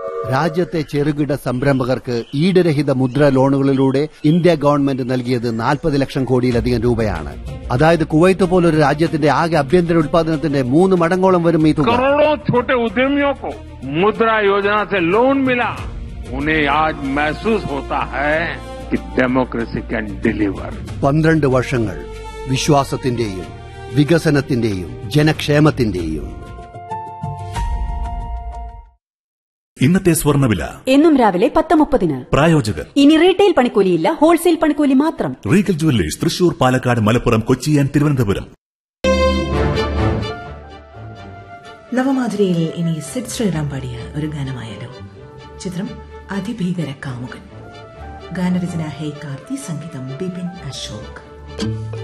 രാജ്യത്തെ ചെറുകിട സംരംഭകർക്ക് ഈടുരഹിത മുദ്ര ലോണുകളിലൂടെ ഇന്ത്യ ഗവൺമെന്റ് നൽകിയത് നാൽപ്പത് ലക്ഷം കോടിയിലധികം രൂപയാണ് അതായത് കുവൈത്ത് പോലൊരു രാജ്യത്തിന്റെ ആകെ ആഭ്യന്തര ഉത്പാദനത്തിന്റെ മൂന്ന് മടങ്ങോളം വരും ഈ തുക करोड़ों छोटे उद्यमियों को मुद्रा योजना से लोन मिला उन्हें आज महसूस होता है कि डेमोक्रेसी कैन डिलीवर പന്ത്രണ്ട് വർഷങ്ങൾ വിശ്വാസത്തിന്റെയും വികസനത്തിന്റെയും ജനക്ഷേമത്തിന്റെയും ഇന്നത്തെ സ്വർണ്ണവില എന്നും രാവിലെ പത്ത് മുപ്പതിന് പ്രായോജകർ ഇനി റീറ്റെയിൽ പണിക്കൂലിയില്ല ഹോൾസെയിൽ പണിക്കൂലി മാത്രം Regal jewellers Thrissur Palakkad Malappuram Kochi and Thiruvananthapuram നവമാധുരയിൽ ഇനി സിഡ് ശ്രീറാം പാടിയ ഒരു ഗാനമായാലോ ചിത്രം അതിഭീകര കാമുകൻ ഗാനരചന ഹേ കാർത്തി സംഗീതം ബിപിൻ അശോക്